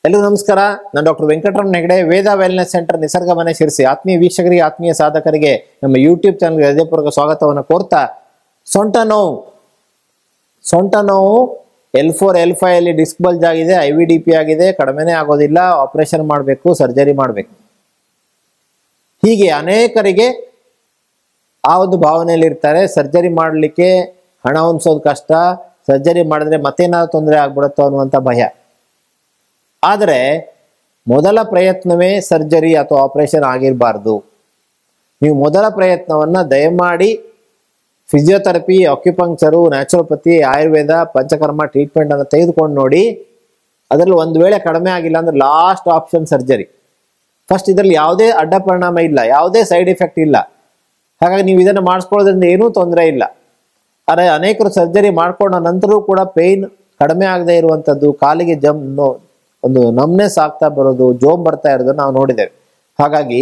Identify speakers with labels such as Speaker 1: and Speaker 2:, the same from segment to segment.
Speaker 1: ಎಲ್ಲರಿಗೂ ನಮಸ್ಕಾರ ನಾನು doctor Venkataramana Hegde Veda wellness centre Nisarga Mane Sirsi ಆತ್ಮೀಯ ವೀಕ್ಷಕರಿಗೆ ಆತ್ಮೀಯ ಸಾಧಕರಿಗೆ ನಮ್ಮ ಯೂಟ್ಯೂಬ್ ಚಾನಲ್ಗೆ ಹೃದಯಪೂರ್ವಕ ಸ್ವಾಗತವನ್ನು ಕೋರ್ತಾ ಸೊಂಟ ನೋವು ಸೊಂಟ ನೋವು ಎಲ್ ಫೋರ್ ಎಲ್ ಫೈವ್ ಅಲ್ಲಿ ಡಿಸ್ಕ್ ಬಲ್ಜ್ ಆಗಿದೆ ಐ ವಿ ಡಿ ಪಿ ಆಗಿದೆ ಕಡಿಮೆನೇ ಆಗೋದಿಲ್ಲ ಆಪರೇಷನ್ ಮಾಡಬೇಕು ಸರ್ಜರಿ ಮಾಡಬೇಕು ಹೀಗೆ ಅನೇಕರಿಗೆ ಆ ಒಂದು ಭಾವನೆಯಲ್ಲಿ ಇರ್ತಾರೆ ಸರ್ಜರಿ ಮಾಡಲಿಕ್ಕೆ ಹಣ ಹೊಂದಿಸೋದು ಕಷ್ಟ ಸರ್ಜರಿ ಮಾಡಿದ್ರೆ ಮತ್ತೇನಾದ್ರು ತೊಂದರೆ ಆಗ್ಬಿಡುತ್ತೋ ಅನ್ನುವಂಥ ಭಯ ಆದರೆ ಮೊದಲ ಪ್ರಯತ್ನವೇ ಸರ್ಜರಿ ಅಥವಾ ಆಪರೇಷನ್ ಆಗಿರಬಾರ್ದು ನೀವು ಮೊದಲ ಪ್ರಯತ್ನವನ್ನ ದಯಮಾಡಿ physiotherapy acupuncture naturopathy Ayurveda panchakarma treatment ಅನ್ನು ತೆಗೆದುಕೊಂಡು ನೋಡಿ ಅದರಲ್ಲಿ ಒಂದು ವೇಳೆ ಕಡಿಮೆ ಆಗಿಲ್ಲ ಅಂದ್ರೆ ಲಾಸ್ಟ್ ಆಪ್ಷನ್ ಸರ್ಜರಿ ಫಸ್ಟ್ ಇದರಲ್ಲಿ ಯಾವುದೇ ಅಡ್ಡ ಪರಿಣಾಮ ಇಲ್ಲ ಯಾವುದೇ ಸೈಡ್ ಎಫೆಕ್ಟ್ ಇಲ್ಲ ಹಾಗಾಗಿ ನೀವು ಇದನ್ನು ಮಾಡಿಸ್ಕೊಳ್ಳೋದ್ರಿಂದ ಏನೂ ತೊಂದರೆ ಇಲ್ಲ ಆದರೆ ಅನೇಕರು ಸರ್ಜರಿ ಮಾಡ್ಕೊಂಡ ನಂತರವೂ ಕೂಡ ಪೇಯ್ನ್ ಕಡಿಮೆ ಆಗದೆ ಇರುವಂಥದ್ದು ಕಾಲಿಗೆ ಜಮ್ ನೋ- ಒಂದು ನಮ್ನೆಸ್ ಆಗ್ತಾ ಬರೋದು ಜೋಮ್ ಬರ್ತಾ ಇರೋದನ್ನ ನಾವು ನೋಡಿದ್ದೇವೆ ಹಾಗಾಗಿ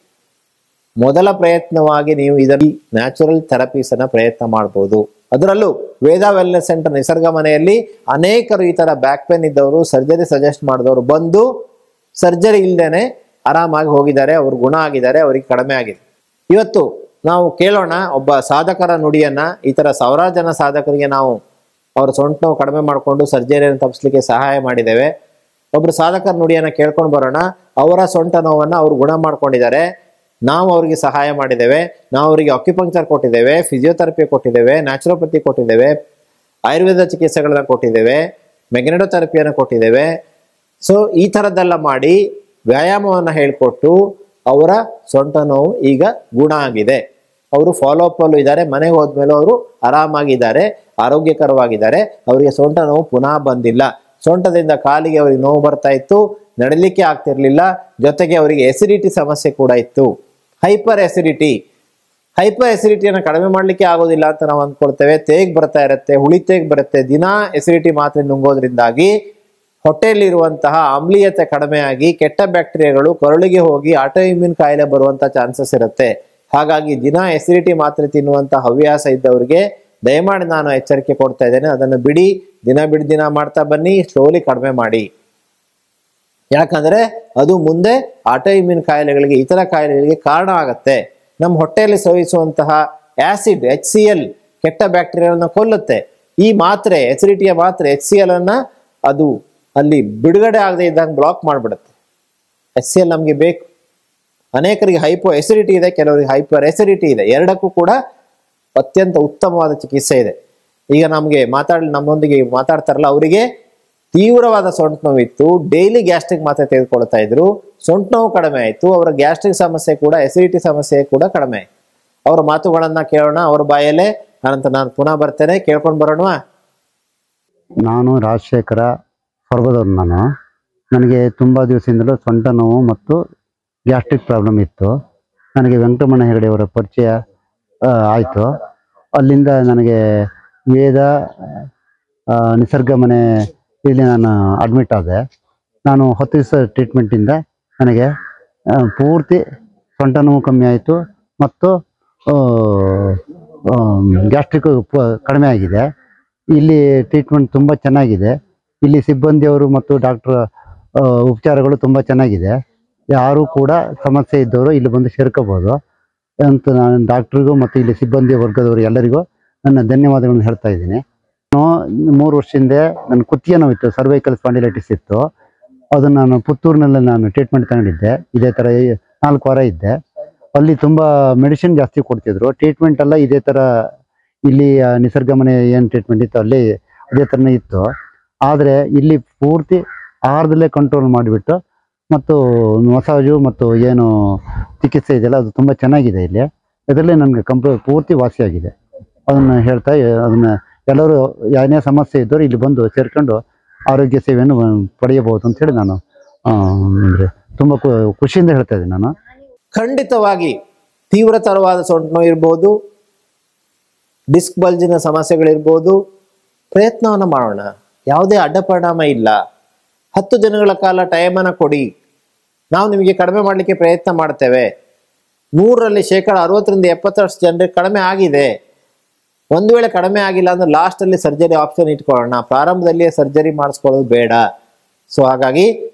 Speaker 1: ಮೊದಲ ಪ್ರಯತ್ನವಾಗಿ ನೀವು ಇದರಲ್ಲಿ ನ್ಯಾಚುರಲ್ ಥೆರಪೀಸ್ ಅನ್ನ ಪ್ರಯತ್ನ ಮಾಡಬಹುದು ಅದರಲ್ಲೂ ವೇದ ವೆಲ್ನೆಸ್ ಸೆಂಟರ್ ನಿಸರ್ಗ ಮನೆಯಲ್ಲಿ ಅನೇಕರು ಈ ತರ ಬ್ಯಾಕ್ ಪೇನ್ ಇದ್ದವರು ಸರ್ಜರಿ ಸಜೆಸ್ಟ್ ಮಾಡಿದವರು ಬಂದು ಸರ್ಜರಿ ಇಲ್ದೇನೆ ಆರಾಮಾಗಿ ಹೋಗಿದ್ದಾರೆ ಅವರು ಗುಣ ಆಗಿದ್ದಾರೆ ಅವರಿಗೆ ಕಡಿಮೆ ಆಗಿದೆ ಇವತ್ತು ನಾವು ಕೇಳೋಣ ಒಬ್ಬ ಸಾಧಕರ ನುಡಿಯನ್ನ ಈ ತರ ಸಾವಿರಾರು ಜನ ಸಾಧಕರಿಗೆ ನಾವು ಅವರ ಸೊಂಟ ನೋವು ಕಡಿಮೆ ಮಾಡಿಕೊಂಡು ಸರ್ಜರಿಯನ್ನು ತಪ್ಪಿಸ್ಲಿಕ್ಕೆ ಸಹಾಯ ಮಾಡಿದ್ದೇವೆ ಒಬ್ರು ಸಾಧಕರ ನುಡಿಯನ್ನ ಕೇಳ್ಕೊಂಡು ಬರೋಣ ಅವರ ಸೊಂಟ ನೋವನ್ನ ಅವ್ರು ಗುಣ ಮಾಡ್ಕೊಂಡಿದ್ದಾರೆ ನಾವು ಅವರಿಗೆ ಸಹಾಯ ಮಾಡಿದ್ದೇವೆ ನಾವು ಅವರಿಗೆ ಅಕ್ಯುಪಂಕ್ಚರ್ ಕೊಟ್ಟಿದ್ದೇವೆ ಫಿಸಿಯೋಥೆರಪಿ ಕೊಟ್ಟಿದ್ದೇವೆ ನ್ಯಾಚುರೋಪತಿ ಕೊಟ್ಟಿದ್ದೇವೆ ಆಯುರ್ವೇದ ಚಿಕಿತ್ಸೆಗಳನ್ನ ಕೊಟ್ಟಿದ್ದೇವೆ ಮೆಗ್ನೆಡೋಥೆರಪಿಯನ್ನು ಕೊಟ್ಟಿದ್ದೇವೆ ಸೊ ಈ ಥರದ್ದೆಲ್ಲ ಮಾಡಿ ವ್ಯಾಯಾಮವನ್ನು ಹೇಳಿಕೊಟ್ಟು ಅವರ ಸೊಂಟ ನೋವು ಈಗ ಗುಣ ಆಗಿದೆ ಅವರು ಫಾಲೋ ಅಪ್ ಅಲ್ಲೂ ಇದ್ದಾರೆ ಮನೆಗೆ ಹೋದ್ಮೇಲೆ ಅವರು ಆರಾಮಾಗಿದ್ದಾರೆ ಆರೋಗ್ಯಕರವಾಗಿದ್ದಾರೆ ಅವರಿಗೆ ಸೊಂಟ ನೋವು ಪುನಃ ಬಂದಿಲ್ಲ ಸೊಂಟದಿಂದ ಕಾಲಿಗೆ ಅವರಿಗೆ ನೋವು ಬರ್ತಾ ಇತ್ತು ನಡಲಿಕ್ಕೆ ಆಗ್ತಿರ್ಲಿಲ್ಲ ಜೊತೆಗೆ ಅವರಿಗೆ ಎಸಿಡಿಟಿ ಸಮಸ್ಯೆ ಕೂಡ ಇತ್ತು ಹೈಪರ್ ಎಸಿಡಿಟಿ ಹೈಪರ್ ಎಸಿಡಿಟಿಯನ್ನು ಕಡಿಮೆ ಮಾಡಲಿಕ್ಕೆ ಆಗೋದಿಲ್ಲ ಅಂತ ನಾವು ಅಂದ್ಕೊಳ್ತೇವೆ ತೇಗ್ ಬರ್ತಾ ಇರುತ್ತೆ ಹುಳಿ ತೇಗ್ ಬರುತ್ತೆ ದಿನಾ ಎಸಿಡಿಟಿ ಮಾತ್ರೆ ನುಂಗೋದ್ರಿಂದಾಗಿ ಹೊಟ್ಟೆಯಲ್ಲಿರುವಂತಹ ಆಮ್ಲೀಯತೆ ಕಡಿಮೆಯಾಗಿ ಕೆಟ್ಟ ಬ್ಯಾಕ್ಟೀರಿಯಾಗಳು ಕರುಳಿಗೆ ಹೋಗಿ ಆಟೋಇಮ್ಯೂನ್ ಕಾಯಿಲೆ ಬರುವಂತ ಚಾನ್ಸಸ್ ಇರುತ್ತೆ ಹಾಗಾಗಿ ದಿನ ಎಸಿಡಿಟಿ ಮಾತ್ರೆ ತಿನ್ನುವಂತ ಹವ್ಯಾಸ ಇದ್ದವರಿಗೆ ದಯಮಾಡಿ ನಾನು ಎಚ್ಚರಿಕೆ ಕೊಡ್ತಾ ಇದ್ದೇನೆ ಅದನ್ನು ಬಿಡಿ ದಿನ ಬಿಡಿ ದಿನ ಮಾಡ್ತಾ ಬನ್ನಿ ಸ್ಲೋಲಿ ಕಡಿಮೆ ಮಾಡಿ ಯಾಕಂದ್ರೆ ಅದು ಮುಂದೆ ಆಟೋಇಮ್ಯೂನ್ ಕಾಯಿಲೆಗಳಿಗೆ ಇತರ ಕಾಯಿಲೆಗಳಿಗೆ ಕಾರಣ ಆಗತ್ತೆ ನಮ್ಮ ಹೊಟ್ಟೆಯಲ್ಲಿ ಸೇವಿಸುವಂತಹ ಆಸಿಡ್ ಎಚ್ ಸಿ ಎಲ್ ಕೆಟ್ಟ ಬ್ಯಾಕ್ಟೀರಿಯಾಗಳನ್ನ ಕೊಲ್ಲುತ್ತೆ ಈ ಮಾತ್ರೆ ಎಸಿಡಿಟಿಯ ಮಾತ್ರೆ ಎಚ್ ಸಿ ಎಲ್ ಅನ್ನ ಅದು ಅಲ್ಲಿ ಬಿಡುಗಡೆ ಆಗದೆ ಇದ್ದಂಗೆ ಬ್ಲಾಕ್ ಮಾಡಿಬಿಡುತ್ತೆ ಎಚ್ ಸಿ ಎಲ್ ನಮಗೆ ಬೇಕು ಅನೇಕರಿಗೆ ಹೈಪೋ ಎಸಿಡಿಟಿ ಇದೆ ಕೆಲವರಿಗೆ ಹೈಪರ್ ಎಸಿಡಿಟಿ ಇದೆ ಎರಡಕ್ಕೂ ಕೂಡ ಅತ್ಯಂತ ಉತ್ತಮವಾದ ಚಿಕಿತ್ಸೆ ಇದೆ ಈಗ ನಮಗೆ ಮಾತಾಡ್ ನಮ್ಮೊಂದಿಗೆ ಮಾತಾಡ್ತಾರಲ್ಲ ಅವರಿಗೆ ತೀವ್ರವಾದ ಸೊಂಟ ನೋವಿತ್ತು ಡೈಲಿ ಗ್ಯಾಸ್ಟ್ರಿಕ್ ಮಾತ್ರೆ ತೆಗೆದುಕೊಳ್ತಾ ಇದ್ರು ಸೊಂಟ ನೋವು ಕಡಿಮೆ ಆಯಿತು ಅವರ ಗ್ಯಾಸ್ಟ್ರಿಕ್ ಸಮಸ್ಯೆ ಕೂಡ ಎಸಿಡಿಟಿ ಸಮಸ್ಯೆ ಕೂಡ ಕಡಿಮೆ ಆಯ್ತು ಅವರ ಮಾತುಗಳನ್ನ ಕೇಳೋಣ ಅವ್ರ ಬಾಯಲ್ಲೇ ಅನಂತರ ನಾನು ಪುನಃ ಬರ್ತೇನೆ ಕೇಳ್ಕೊಂಡು ಬರೋಣವಾ
Speaker 2: ನಾನು ರಾಜಶೇಖರ ಸ್ವರ್ಗದವ್ರು ನಾನು ನನಗೆ ತುಂಬ ದಿವಸದಿಂದಲೂ ಸೊಂಟ ನೋವು ಮತ್ತು ಗ್ಯಾಸ್ಟ್ರಿಕ್ ಪ್ರಾಬ್ಲಮ್ ಇತ್ತು ನನಗೆ ವೆಂಕಟರಮಣ ಹೆಗಡೆಯವರ ಪರಿಚಯ ಆಯಿತು ಅಲ್ಲಿಂದ ನನಗೆ ವೇದ ಆ, ನಿಸರ್ಗ ಮನೆ ಇಲ್ಲಿ ನಾನು ಅಡ್ಮಿಟ್ ಆದೆ ನಾನು ಹತ್ತು ದಿವಸ ಟ್ರೀಟ್ಮೆಂಟಿಂದ ನನಗೆ ಆ, ಪೂರ್ತಿ ಸೊಂಟ ನೋವು ಕಮ್ಮಿ ಆಯಿತು ಮತ್ತು ಗ್ಯಾಸ್ಟ್ರಿಕ್ ಕಡಿಮೆ ಆಗಿದೆ ಇಲ್ಲಿ ಟ್ರೀಟ್ಮೆಂಟ್ ತುಂಬ ಚೆನ್ನಾಗಿದೆ ಇಲ್ಲಿ ಸಿಬ್ಬಂದಿಯವರು ಮತ್ತು ಡಾಕ್ಟರ್ ಉಪಚಾರಗಳು ತುಂಬ ಚೆನ್ನಾಗಿದೆ ಯಾರು ಕೂಡ ಸಮಸ್ಯೆ ಇದ್ದವರು ಇಲ್ಲಿ ಬಂದು ಸೇರ್ಕೋಬೋದು ಅಂತ ನಾನು ಡಾಕ್ಟ್ರಿಗೂ ಮತ್ತು ಇಲ್ಲಿ ಸಿಬ್ಬಂದಿ ವರ್ಗದವರು ಎಲ್ಲರಿಗೂ ನನ್ನ ಧನ್ಯವಾದಗಳನ್ನು ಹೇಳ್ತಾ ಇದ್ದೀನಿ ನಾನು ಮೂರು ವರ್ಷದಿಂದ ನನ್ನ ಕುತ್ತಿಗೆ ನೋವಿತ್ತು ಸರ್ವೈಕಲ್ ಸ್ಪಾಂಡಿಲೈಟಿಸ್ ಇತ್ತು ಅದನ್ನು ನಾನು ಪುತ್ತೂರಿನಲ್ಲಿ ನಾನು ಟ್ರೀಟ್ಮೆಂಟ್ ತಗೊಂಡಿದ್ದೆ ಇದೇ ಥರ ಈ- ನಾಲ್ಕು ವಾರ ಇದ್ದೆ ಅಲ್ಲಿ ತುಂಬ ಮೆಡಿಸಿನ್ ಜಾಸ್ತಿ ಕೊಡ್ತಿದ್ರು ಟ್ರೀಟ್ಮೆಂಟ್ ಎಲ್ಲ ಇದೇ ಥರ ಇಲ್ಲಿ ಆ, ನಿಸರ್ಗ ಮನೆ ಏನು ಟ್ರೀಟ್ಮೆಂಟ್ ಇತ್ತು ಅಲ್ಲಿ ಅದೇ ಥರನೇ ಇತ್ತು ಆದರೆ ಇಲ್ಲಿ ಪೂರ್ತಿ ಆಹಾರದಲ್ಲೇ ಕಂಟ್ರೋಲ್ ಮಾಡಿಬಿಟ್ಟು ಮತ್ತು ಮಸಾಜು ಮತ್ತು ಏನು ಚಿಕಿತ್ಸೆ ಇದೆಯಲ್ಲ ಅದು ತುಂಬ ಚೆನ್ನಾಗಿದೆ ಇಲ್ಲಿ ಇದರಲ್ಲೇ ನನಗೆ ಕಂಪ್ಲೀ ಪೂರ್ತಿ ವಾಸಿಯಾಗಿದೆ ಅದನ್ನು ಹೇಳ್ತಾ ಅದನ್ನು ಎಲ್ಲರೂ ಏನೇ ಸಮಸ್ಯೆ ಇದ್ದರೂ ಇಲ್ಲಿ ಬಂದು ಸೇರ್ಕೊಂಡು ಆರೋಗ್ಯ ಸೇವೆಯನ್ನು ಆ, ಪಡೆಯಬಹುದು ಅಂತೇಳಿ ನಾನು ಅಂದರೆ ತುಂಬ ಖು- ಖುಷಿಯಿಂದ ಹೇಳ್ತಾ ಇದ್ದೀನಿ ನಾನು
Speaker 1: ಖಂಡಿತವಾಗಿ ತೀವ್ರತರವಾದ ಸೊಂಟ ನೋವು ಇರ್ಬೋದು ಡಿಸ್ಕ್ ಬಲ್ಜಿನ ಸಮಸ್ಯೆಗಳಿರ್ಬೋದು ಪ್ರಯತ್ನವನ್ನು ಮಾಡೋಣ ಯಾವುದೇ ಅಡ್ಡ ಪರಿಣಾಮ ಇಲ್ಲ ಹತ್ತು ದಿನಗಳ ಕಾಲ ಟೈಮನ್ನು ಕೊಡಿ ನಾವು ನಿಮಗೆ ಕಡಿಮೆ ಮಾಡಲಿಕ್ಕೆ ಪ್ರಯತ್ನ ಮಾಡ್ತೇವೆ ನೂರರಲ್ಲಿ ಶೇಕಡ ಅರವತ್ತರಿಂದ ಎಪ್ಪತ್ತರಷ್ಟು ಜನರಿಗೆ ಕಡಿಮೆ ಆಗಿದೆ ಒಂದು ವೇಳೆ ಕಡಿಮೆ ಆಗಿಲ್ಲ ಅಂದ್ರೆ ಲಾಸ್ಟ್ ಅಲ್ಲಿ ಸರ್ಜರಿ ಆಪ್ಷನ್ ಇಟ್ಕೊಳ್ಳೋಣ ಪ್ರಾರಂಭದಲ್ಲಿಯೇ ಸರ್ಜರಿ ಮಾಡಿಸ್ಕೊಳ್ಳೋದು ಬೇಡ ಸೊ ಹಾಗಾಗಿ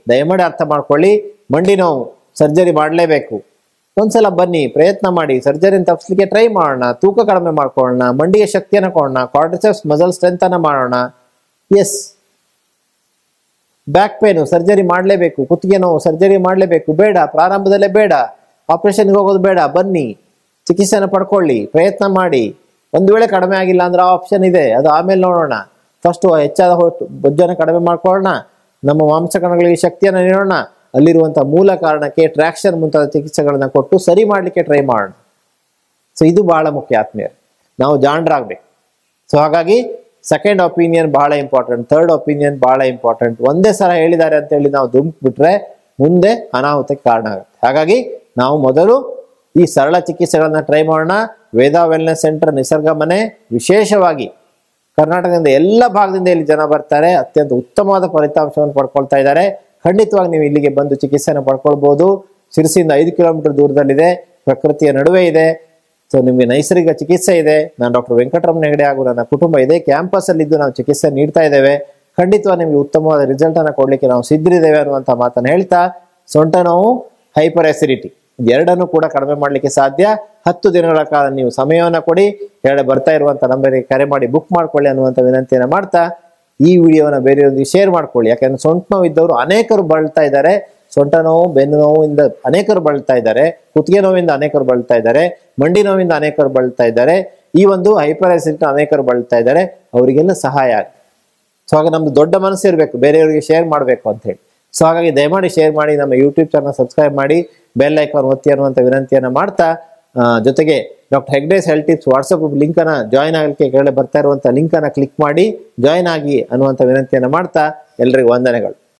Speaker 1: ದಯಮಾಡಿ ಅರ್ಥ ಮಾಡ್ಕೊಳ್ಳಿ ಮಂಡಿ ನೋವು ಸರ್ಜರಿ ಮಾಡಲೇಬೇಕು ಒಂದ್ಸಲ ಬನ್ನಿ ಪ್ರಯತ್ನ ಮಾಡಿ ಸರ್ಜರಿನ ತಪ್ಪಿಸ್ಲಿಕ್ಕೆ ಟ್ರೈ ಮಾಡೋಣ ತೂಕ ಕಡಿಮೆ ಮಾಡ್ಕೊಳ್ಳೋಣ ಮಂಡಿಗೆ ಶಕ್ತಿಯನ್ನು ಕೊಡೋಣ ಕಾರ್ಡಿಸೆಪ್ಸ್ ಮಸಲ್ ಸ್ಟ್ರೆಂತ್ ಅನ್ನ ಮಾಡೋಣ ಎಸ್ ಬ್ಯಾಕ್ ಪೇನು ಸರ್ಜರಿ ಮಾಡಲೇಬೇಕು ಕುತ್ತಿಗೆ ನೋವು ಸರ್ಜರಿ ಮಾಡಲೇಬೇಕು ಬೇಡ ಪ್ರಾರಂಭದಲ್ಲೇ ಬೇಡ ಆಪರೇಷನ್ಗೆ ಹೋಗೋದು ಬೇಡ ಬನ್ನಿ ಚಿಕಿತ್ಸೆನ ಪಡ್ಕೊಳ್ಳಿ ಪ್ರಯತ್ನ ಮಾಡಿ ಒಂದು ವೇಳೆ ಕಡಿಮೆ ಆಗಿಲ್ಲ ಅಂದ್ರೆ ಆಪ್ಷನ್ ಇದೆ ಅದು ಆಮೇಲೆ ನೋಡೋಣ ಫಸ್ಟ್ ಹೆಚ್ಚಾದ ಹೊಟ್ಟು ಬೊಜ್ಜನ್ನು ಕಡಿಮೆ ಮಾಡ್ಕೊಳ್ಳೋಣ ನಮ್ಮ ಮಾಂಸಕಣಗಳಿಗೆ ಶಕ್ತಿಯನ್ನು ನೀಡೋಣ ಅಲ್ಲಿರುವಂಥ ಮೂಲ ಕಾರಣಕ್ಕೆ ಟ್ರಾಕ್ಷನ್ ಮುಂತಾದ ಚಿಕಿತ್ಸೆಗಳನ್ನ ಕೊಟ್ಟು ಸರಿ ಮಾಡಲಿಕ್ಕೆ ಟ್ರೈ ಮಾಡೋಣ ಸೊ ಇದು ಬಹಳ ಮುಖ್ಯ ಆತ್ಮೀಯರು ನಾವು ಜಾಣರಾಗಬೇಕು ಸೊ ಹಾಗಾಗಿ ಸೆಕೆಂಡ್ ಒಪಿನಿಯನ್ ಬಹಳ ಇಂಪಾರ್ಟೆಂಟ್ ಥರ್ಡ್ ಒಪಿನಿಯನ್ ಬಹಳ ಇಂಪಾರ್ಟೆಂಟ್ ಒಂದೇ ಸಲ ಹೇಳಿದ್ದಾರೆ ಅಂತ ಹೇಳಿ ನಾವು ದುಂಕ್ ಬಿಟ್ರೆ ಮುಂದೆ ಅನಾಹುತಕ್ಕೆ ಕಾರಣ ಆಗುತ್ತೆ ಹಾಗಾಗಿ ನಾವು ಮೊದಲು ಈ ಸರಳ ಚಿಕಿತ್ಸೆಗಳನ್ನ ಟ್ರೈ ಮಾಡೋಣ ವೇದಾ ವೆಲ್ನೆಸ್ ಸೆಂಟರ್ ನಿಸರ್ಗ ಮನೆ ವಿಶೇಷವಾಗಿ ಕರ್ನಾಟಕದಿಂದ ಎಲ್ಲ ಭಾಗದಿಂದ ಇಲ್ಲಿ ಜನ ಬರ್ತಾರೆ ಅತ್ಯಂತ ಉತ್ತಮವಾದ ಫಲಿತಾಂಶವನ್ನು ಪಡ್ಕೊಳ್ತಾ ಇದ್ದಾರೆ ಖಂಡಿತವಾಗಿ ನೀವು ಇಲ್ಲಿಗೆ ಬಂದು ಚಿಕಿತ್ಸೆನ ಪಡ್ಕೊಳ್ಬಹುದು ಶಿರಸಿಯಿಂದ ಐದು ಕಿಲೋಮೀಟರ್ ದೂರದಲ್ಲಿದೆ ಪ್ರಕೃತಿಯ ನಡುವೆ ಇದೆ ಸೊ ನಿಮಗೆ ನೈಸರ್ಗಿಕ ಚಿಕಿತ್ಸೆ ಇದೆ ನಾನು ಡಾಕ್ಟರ್ ವೆಂಕಟರಮಣ ಹೆಗಡೆ ಹಾಗೂ ನನ್ನ ಕುಟುಂಬ ಇದೇ ಕ್ಯಾಂಪಸ್ ಅಲ್ಲಿ ಇದ್ದು ನಾವು ಚಿಕಿತ್ಸೆ ನೀಡ್ತಾ ಇದ್ದೇವೆ ಖಂಡಿತವಾಗಿ ನಿಮಗೆ ಉತ್ತಮವಾದ ರಿಸಲ್ಟ್ ಅನ್ನ ಕೊಡ್ಲಿಕ್ಕೆ ನಾವು ಸಿದ್ಧರಿದ್ದೇವೆ ಅನ್ನುವಂತ ಮಾತನ್ನು ಹೇಳ್ತಾ ಸೊಂಟ ನೋವು ಹೈಪರ್ ಎಸಿಡಿಟಿ ಎರಡನ್ನು ಕೂಡ ಕಡಿಮೆ ಮಾಡಲಿಕ್ಕೆ ಸಾಧ್ಯ ಹತ್ತು ದಿನಗಳ ಕಾಲ ನೀವು ಸಮಯವನ್ನ ಕೊಡಿ ಎರಡು ಬರ್ತಾ ಇರುವಂತ ನಂಬರಿಗೆ ಕರೆ ಮಾಡಿ ಬುಕ್ ಮಾಡ್ಕೊಳ್ಳಿ ಅನ್ನುವಂತ ವಿನಂತಿಯನ್ನ ಮಾಡ್ತಾ ಈ ವಿಡಿಯೋನ ಬೇರೆಯವರಿಗೆ ಶೇರ್ ಮಾಡ್ಕೊಳ್ಳಿ ಯಾಕಂದ್ರೆ ಸೊಂಟ ನೋವು ಇದ್ದವರು ಅನೇಕರು ಬಳಲ್ತಾ ಇದ್ದಾರೆ ಸೊಂಟ ನೋವು ಬೆನ್ನು ನೋವಿಂದ ಅನೇಕರು ಬಳಲ್ತಾ ಇದ್ದಾರೆ ಕುತ್ತಿಗೆ ನೋವಿಂದ ಅನೇಕರು ಬಳಲ್ತಾ ಇದ್ದಾರೆ ಮಂಡಿ ನೋವಿಂದ ಅನೇಕರು ಬಳಲ್ತಾ ಇದ್ದಾರೆ ಈ ಒಂದು ಹೈಪರ್ ಆಸಿಡ್ ಅನೇಕರು ಬಳಲ್ತಾ ಇದ್ದಾರೆ ಅವರಿಗೆಲ್ಲ ಸಹಾಯ ಆಗುತ್ತೆ ಸೊ ಹಾಗೆ ನಮ್ದು ದೊಡ್ಡ ಮನಸ್ಸು ಇರಬೇಕು ಬೇರೆಯವರಿಗೆ ಶೇರ್ ಮಾಡಬೇಕು ಅಂತ ಹೇಳಿ ಸೊ ಹಾಗಾಗಿ ದಯಮಾಡಿ ಶೇರ್ ಮಾಡಿ ನಮ್ಮ ಯೂಟ್ಯೂಬ್ ಚಾನಲ್ ಸಬ್ಸ್ಕ್ರೈಬ್ ಮಾಡಿ ಬೆಲ್ ಐಕಾನ್ ಒತ್ತಿ ಅನ್ನುವಂಥ ವಿನಂತಿಯನ್ನ ಮಾಡ್ತಾ ಆ, ಜೊತೆಗೆ doctor Hegde's health tips WhatsApp link ಅನ್ನ ಜಾಯ್ನ್ ಆಗಲಿಕ್ಕೆ ಕೆಳಗಡೆ ಬರ್ತಾ ಇರುವಂತ ಲಿಂಕ್ ಅನ್ನ ಕ್ಲಿಕ್ ಮಾಡಿ ಜಾಯ್ನ್ ಆಗಿ ಅನ್ನುವಂಥ ವಿನಂತಿಯನ್ನ ಮಾಡ್ತಾ ಎಲ್ರಿಗೂ ವಂದನೆಗಳು